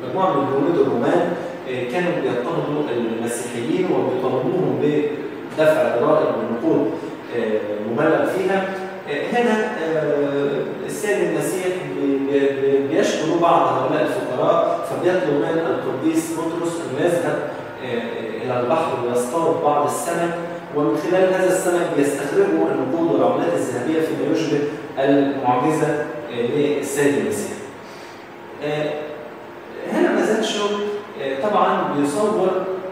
مجموعه من جنود الرومان كانوا بيضطهدوا المسيحيين وبيطالبوهم بدفع ضرائب ونقود مبالغ فيها هنا السيد المسيح بيشكر بعض هؤلاء الفقراء فبيطلب من القديس بطرس ان يذهب الى البحر ويصطاد بعض السمك ومن خلال هذا السمك بيستخرجوا النقود والعملات الذهبيه فيما يشبه المعجزه للسيد المسيح. هنا مازاتشو طبعا بيصور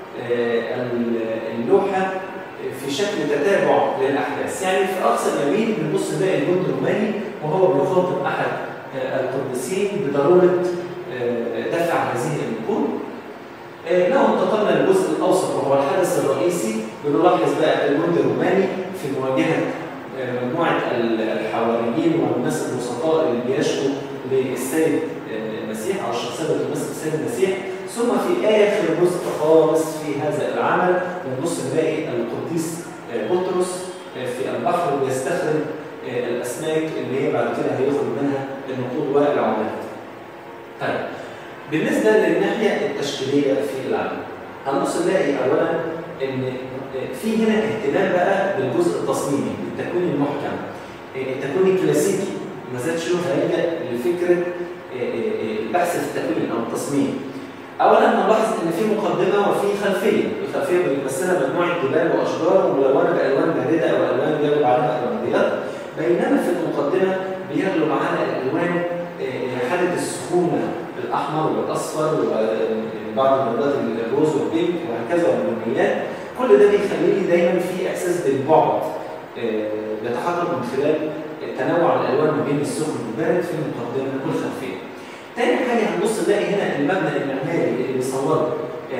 اللوحه في شكل تتابع للاحداث، يعني في اقصى اليمين بنبص نلاقي الجند الروماني وهو بيخاطب احد القديسين بضروره دفع هذه النقود. لو انتقلنا للجزء الاوسط وهو الحدث الرئيسي بنلاحظ بقى الجند الروماني في مواجهه مجموعه الحواريين والناس البسطاء اللي بيشكوا للسيد المسيح او الشخصيه اللي بتمثل السيد المسيح ثم في اخر جزء خالص في هذا العمل بنبص نلاقي القديس بطرس في البحر بيستخرج الاسماك اللي هي بعد كده هيخرج منها النقود والعملات. طيب بالنسبه للناحيه التشكيليه في العمل هنبص نلاقي اولا ان في هنا اهتمام بقى بالجزء التصميمي بالتكوين المحكم التكوين الكلاسيكي ما زالش هيلجا لفكره البحث في التكوين او التصميم اولا نلاحظ ان في مقدمه وفي خلفيه الخلفيه بتمثلها مجموعه جبال واشجار ملونه بالوان بارده او الوان بيغلب عليها الرماديات بينما في المقدمه بيغلب على الالوان حاله السخونه الاحمر والاصفر وبعض المرات الروز والبينك وهكذا واللونيات كل ده بيخليني دايما في احساس بالبعد بيتحقق من خلال تنوع الالوان ما بين السخن والبارد في المقدمه والخلفيه. تاني حاجه هنبص نلاقي هنا المبنى المعماري اللي بيصوره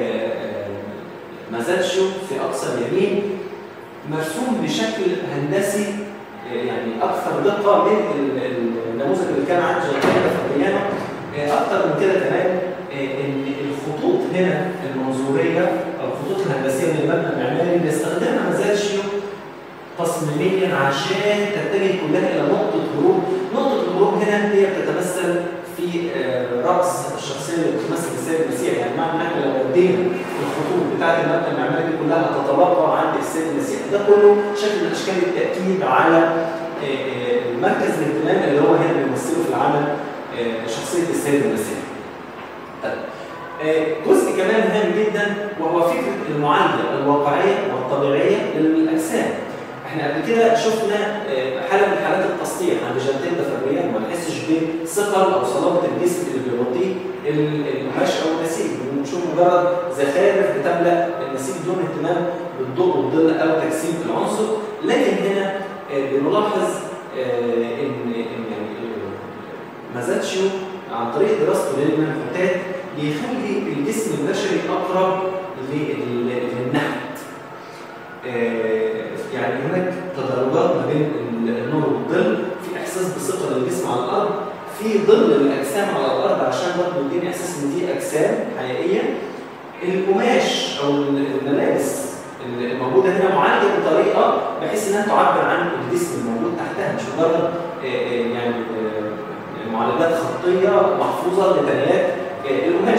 مازاتشو في اقصى اليمين مرسوم بشكل هندسي يعني اكثر دقه من النموذج اللي كان عند جاكيتا فابريانو اكثر من كده كمان ان الخطوط هنا المنظوريه او الخطوط الهندسيه للمبنى المعماري بيستخدمها مازاتشيو تصميميا عشان تتجه كلها الى نقطه هروب، نقطه الهروب هنا هي بتتمثل في راس الشخصيه اللي بتمثل السيد المسيح، يعني معنى ان احنا لو ادينا الخطوط بتاعه المبنى المعماري دي كلها تتبقى عند السيد المسيح، ده كله شكل من اشكال التاكيد على مركز الاهتمام اللي هو هنا بيمثله في العمل شخصيه السيد المسيح. جزء كمان هام جدا وهو فكره المعالجه الواقعيه والطبيعيه للاجسام. احنا قبل كده شفنا حاله من حالات التسطيح عند جانتين فابريان ما نحسش بثقل او صلابه الجسم اللي بيغطيه القماش او النسيج بنشوف مجرد زخارف بتملا النسيج دون اهتمام بالضوء والظل او تجسيم العنصر لكن هنا بنلاحظ ان يعني مازاتشيو عن طريق دراسته للمنحوتات بيخلي الجسم البشري اقرب للنحت يعني هناك تدرجات ما بين النور والظل في احساس بثقل الجسم على الارض في ظل الاجسام على الارض عشان برضه يديني احساس ان دي اجسام حقيقيه القماش او الملابس الموجوده هنا معالجه بطريقه بحيث انها تعبر عن الجسم الموجود تحتها مش مجرد يعني معالجات خطيه محفوظه لتنيات القماش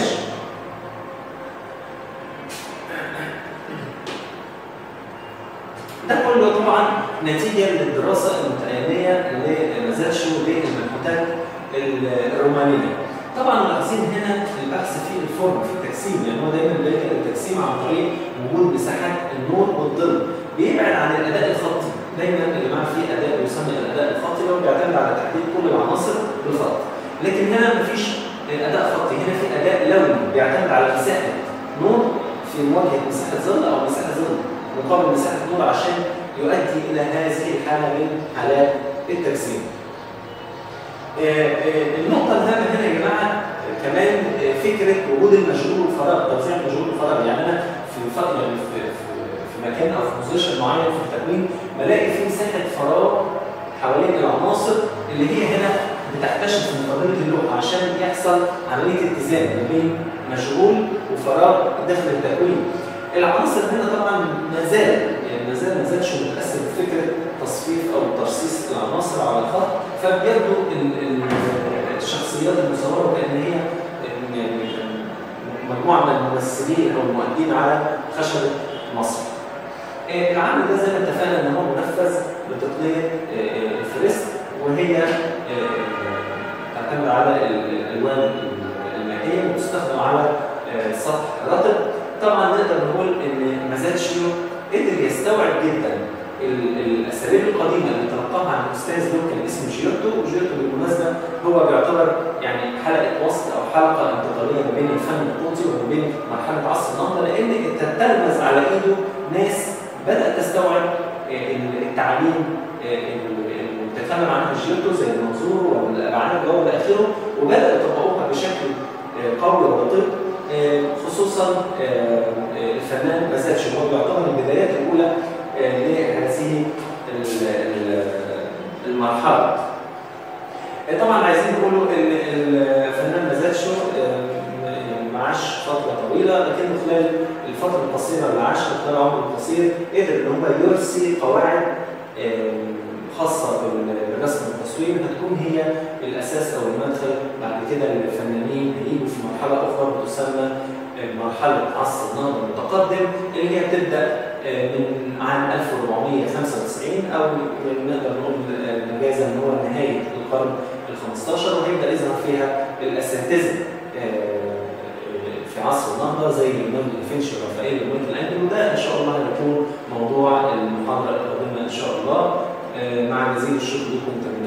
ده كله طبعا نتيجه للدراسه المتأنية لمازاتشو للمنحوتات الرومانيه. طبعا ملاحظين هنا البحث في الفورم في التجسيم يعني هو دايما بيلجا للتجسيم عن طريق وجود مساحات النور والظل بيبعد عن الاداء الخطي دايما اللي معاه فيه اداء يسمى الاداء الخطي اللي هو بيعتمد على تحديد كل العناصر بالخط لكن هنا مفيش اداء خطي هنا في اداء لوني بيعتمد على مساحه نور في مواجهه مساحه ظل او مساحه ظل مقابل مساحه نور عشان يؤدي الى هذه الحاله من حالات التجسيم. النقطه الهامه هنا يا جماعه كمان فكره وجود المشغول والفراغ توزيع المشغول والفراغ يعني انا في فتره يعني في, في مكان او في بوزيشن معين في التكوين بلاقي في مساحه فراغ حوالين العناصر اللي هي هنا بتكتشف في مقدمه اللوحه عشان يحصل عمليه اتزان ما بين مشغول وفراغ داخل التكوين. العناصر هنا طبعا ما زال يعني ما زال ما زالش متاثر بفكره تصفيف او ترصيص العناصر على الخط فبيبدو الشخصيات المصوره كان هي يعني مجموعه من الممثلين او المؤدين على خشبه مصر. آه، العمل ده زي ما اتفقنا ان هو منفذ بتقنيه آه، الفريسك وهي آه، تعتمد على الالوان المائيه وتستخدم على آه، سطح رطب. طبعا نقدر نقول ان مازاتشيو قدر يستوعب جدا ال- الاساليب القديمه اللي تلقاها عن الاستاذ دول كان اسمه جيوتو وجيوتو بالمناسبه هو بيعتبر يعني حلقه وصل او حلقه انتقاليه ما بين الفن القوطي وما بين مرحله عصر النهضه لان تتلمذ على ايده ناس بدات تستوعب آه، التعليم آه، اللي بتتكلم عنها جيوتو زي المنظور والابعاد والى اخره وبداوا يطبقوها بشكل آه، قوي ودقيق آه، خصوصا آه، آه، الفنان مازاتشي هو بيعتبر البدايات الاولى آه، لهذه ال- ال- المرحله. آه، طبعا عايزين نقولوا ان الفنان مازاتشو آه، يعني ما عاش فتره طويله لكنه خلال الفتره القصيره اللي عاشها خلال عمره القصير قدر ان هو يرسي قواعد آه، خاصه بال- بالرسم والتصوير هتكون هي الاساس او المدخل بعد كده للفنانين هيجوا في مرحله اخرى بتسمى مرحله عصر النهضه المتقدم اللي هي بتبدا من عام 1495 او نقدر نقول مجازا ان هو نهايه القرن ال 15 وهيبدا يظهر فيها الاساتذه في عصر النهضه زي ليوناردو دافنشي ورافائيل وميكل انجلو وده ان شاء الله هيكون موضوع المحاضره القادمه ان شاء الله مع جزيل الشكر لكم